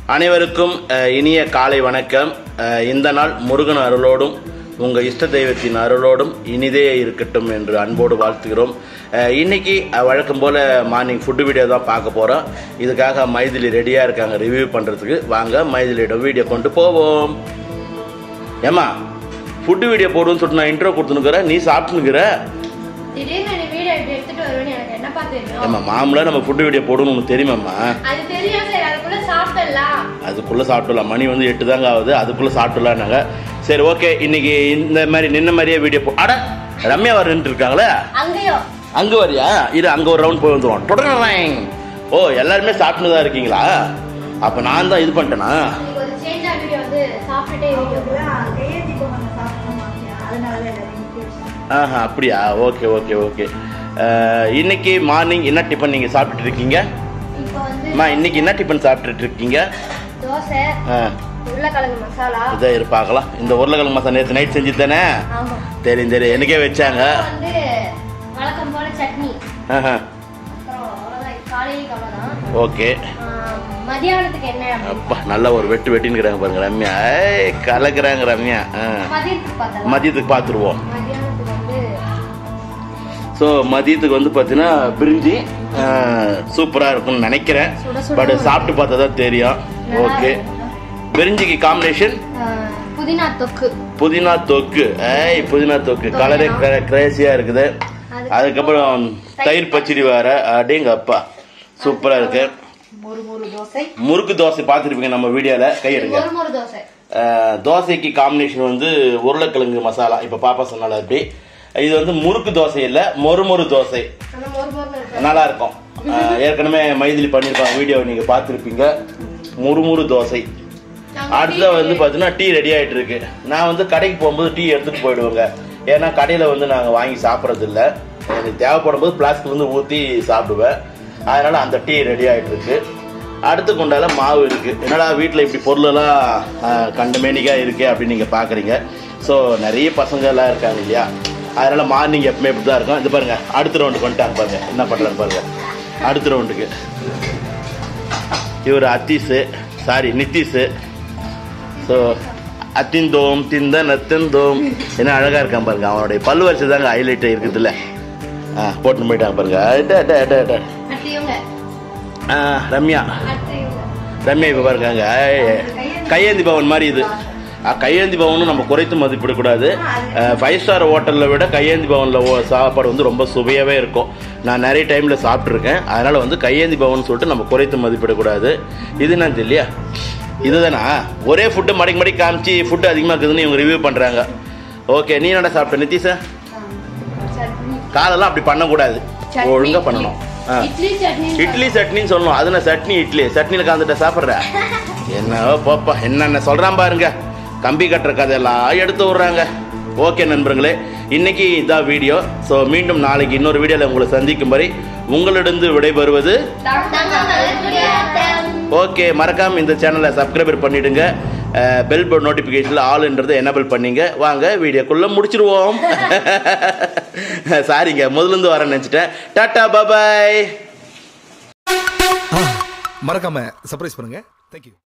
அனைவருக்கும் அஹ், இனிய காலை வணக்கம் அஹ், இந்த நாள் முருகன் அருளோடும் உங்கள் இஷ்ட தெய்வத்தின் அருளோடும் இனிதே இருக்கட்டும் என்று அன்போடு வாழ்த்துகிறோம் அஹ், இன்னைக்கு அஹ், வழக்கம் போல் மார்னிங் ஃபுட்டு வீடியோ தான் பார்க்க போகிறோம் இதுக்காக மைதிலி ரெடியாக இருக்காங்க ரிவ்யூ பண்ணுறதுக்கு வாங்க மைதிலியிடம் வீடியோ கொண்டு போவோம் ஏம்மா ஃபுட்டு வீடியோ போடுன்னு சொல்லிட்டு நான் இன்ட்ரோ கொடுத்துனுக்குறேன் நீ சாப்பிட்டுனுக்குற திடீர்னு நீ வீடியோ இப்படி எடுத்துட்டு வருவேன்னு எனக்கு என்னப்பா தெரியும் ஏம்மா மாமூலாக நம்ம ஃபுட்டு வீடியோ போடணும்னு உனக்கு தெரியுமாம்மா அது தெரியும் சரி அதுக்குள்ள சாப்பிடலாம் அதுக்குள்ளே சாப்பிட்டுலாம் மணி வந்து எட்டு தாங்க ஆகுது அதுக்குள்ளே சாப்பிட்டுலான்னாங்க சரி ஓகே இன்னைக்கு இந்த மாதிரி நின்ன மாதிரியே வீடியோ போ அட ரம்யா வர நின்று இருக்காங்களே அங்கேயோ அங்கே வரியா இரு அங்கே ஒரு ரவுண்ட் போய் வந்துடுவோம் தொடர்ந்து ஓ எல்லாருமே சாப்பிட்டு தான் இருக்கீங்களா அப்போ நான் தான் இது பண்ணிட்டேனா இன்னைக்கு ஒரு சேஞ்சா வீடியோ வந்து சாப்பிட்டுட்டே வீடியோ கையேந்தி போவாங்க சாப்பிட அதனால எல்லாரையும் கேட்டு ஆஹா அப்படியா ஓகே ஓகே ஓகே இன்னைக்கு மார்னிங் என்ன டிஃபன் நீங்கள் சாப்பிட்டுட்டு இருக்கீங்க இப்போ வந்து அம்மா இன்னைக்கு என்ன டிஃபன் சாப்பிட்டுட்டு இருக்கீங்க தோசை ஆ உருளைக்கிழங்கு மசாலா இதை இரு பார்க்கலாம் இந்த உருளைக்கிழங்கு மசாலா நேற்று நைட் செஞ்சு தானே ஆமா தெரியும் தெரியும் எனக்கே வச்சாங்க அப்புறம் வந்து வழக்கம் போல சட்னி ஆஹா அப்புறம் அவ்வளவுதான் இது காலையில அவ்வளவுதான் ஓகே ஆஹ், மதியானத்துக்கு என்ன அப்பா நல்ல ஒரு வெட்டு வெட்டின்னுக்குறாங்க பாருங்க ரம்யா ஏய் கலக்குறாங்க ரம்யா ஆ. மதியத்துக்கு பார்த்தலாம் மதியத்துக்கு பார்த்துருவோம் மதியானத்துக்கு வந்து ஸோ மதியத்துக்கு வந்து பார்த்தீங்கன்னா பிரிஞ்சி சூப்பராக இருக்கும்னு நினைக்கிறேன் சுட சுட பட் சாப்பிட்டு பார்த்தா தான் தெரியும் நல்லா ஓகே இருக்கும். பிரிஞ்சிக்கு காம்பினேஷன் ஆஹ், புதினா தொக்கு புதினா தொக்கு ஏய் புதினா தொக்கு கலரே கிரேசியாக இருக்குது அதுக்கு அதுக்கப்புறம் தயிர் பச்சடி வேற அடேங்க அப்பா சூப்பராக இருக்கு ஒரு ஒரு தோசை முறுக்கு தோசை பார்த்துருப்பீங்க நம்ம வீடியோவில் கையெடுங்க ஒரு ஒரு தோசை அஹ், தோசைக்கு காம்பினேஷன் வந்து உருளைக்கிழங்கு மசாலா இப்போ பாப்பா சொன்னால அப்படி இது வந்து முறுக்கு தோசை இல்லை மொறுமொறு தோசை ஆனா மொறு மொறுன்னு இருக்கு நல்லா இருக்கும் அஹ், ஏற்கனவே மைதிலி பண்ணியிருப்பாங்க வீடியோ நீங்கள் பார்த்துருப்பீங்க முறுமுறு தோசை அடுத்தது வந்து பார்த்தீங்கன்னா டீ ரெடி ஆகிட்டு இருக்கு நான் வந்து கடைக்கு போகும்போது டீ எடுத்துகிட்டு போயிடுவேங்க ஏன்னா கடையில் வந்து நாங்கள் வாங்கி சாப்பிட்றது இல்லை எனக்கு தேவைப்படும் போது பிளாஸ்டிக் வந்து ஊற்றி சாப்பிடுவேன் அதனால அந்த டீ ரெடி ஆகிட்டு இருக்கு அடுத்து கொண்டால மாவு இருக்கு என்னடா வீட்டில் இப்படி பொருளெல்லாம் அஹ், கண்டமேனிக்கா இருக்கு அப்படின்னு நீங்கள் பார்க்குறீங்க ஸோ நிறைய பசங்க எல்லாம் இருக்காங்க இல்லையா அதனால மார்னிங் எப்பவுமே இப்படி தான் இருக்கும் இது பாருங்க அடுத்த ரவுண்டுக்கு வந்துட்டாங்க பாருங்க என்ன பண்ணுறாங்க பாருங்க அடுத்த ரவுண்டுக்கு இவர் அத்தீஸு சாரி நித்தீஸு ஸோ அத்திந்தோம் திந்த நத்தந்தோம் என்ன அழகா இருக்கான் பாருங்க அவனுடைய பல்லு வரிசை தாங்க ஹைலைட் இருக்குதுல்ல ஆ போட்டுன்னு போயிட்டாங்க பாருங்க அட, அட, அட, அட. அடுத்து இவங்க ஆ, ரம்யா அடுத்து இவங்க ரம்யா இப்போ பாருங்க கையேந்தி பவன் மாதிரி இது ஆ, கையேந்தி பவனும் நம்ம குறைத்து மதிப்பிடக்கூடாது ஃபைவ் ஸ்டார் ஹோட்டலில் விட கையேந்தி பவனில் சாப்பாடு வந்து ரொம்ப சுவையாகவே இருக்கும் நான் நிறைய டைமில் சாப்பிட்ருக்கேன் அதனால் வந்து கையேந்தி பவன் சொல்லிட்டு நம்ம குறைத்து மதிப்பிடக்கூடாது இது என்ன தெரியலையா இதுதானா ஒரே ஃபுட்டு மடக்கி மடக்கி காமிச்சு ஃபுட்டு அதிகமாக இருக்குதுன்னு இவங்க ரிவ்யூ பண்ணுறாங்க ஓகே நீ என்னடா சாப்பிட்ட நிதிஷா சட்னி காலெல்லாம் அப்படி பண்ணக்கூடாது சட்னி, ஒழுங்காக பண்ணணும் ஆ இட்லி சட்னி இட்லி சட்னின்னு சொல்லணும் அது நான் சட்னி இட்லி சட்னியில் கலந்துட்ட சாப்பிட்றேன் என்ன போப்பா என்னென்ன சொல்கிறான் பாருங்க கம்பி கட்டுற கதையெல்லாம் எடுத்து விட்றாங்க ஓகே நண்பர்களே இன்னைக்கு இதான் வீடியோ ஸோ மீண்டும் நாளைக்கு இன்னொரு வீடியோவில் உங்களை சந்திக்கும் வரை உங்களிடம் விடைபெறுவது ஓகே மறக்காம இந்த சேனலை சப்ஸ்கிரைபர் பண்ணிடுங்க பெல் பட் நோட்டிஃபிகேஷனில் ஆல்ன்றதை எனபிள் பண்ணீங்க வாங்க வீடியோக்குள்ளே முடிச்சிருவோம் சாரிங்க முதல்லேருந்து வரேன்னு நினச்சிட்டேன் டாட்டா பாபாய் மறக்காம சர்ப்ரைஸ் பண்ணுங்க தேங்க்யூ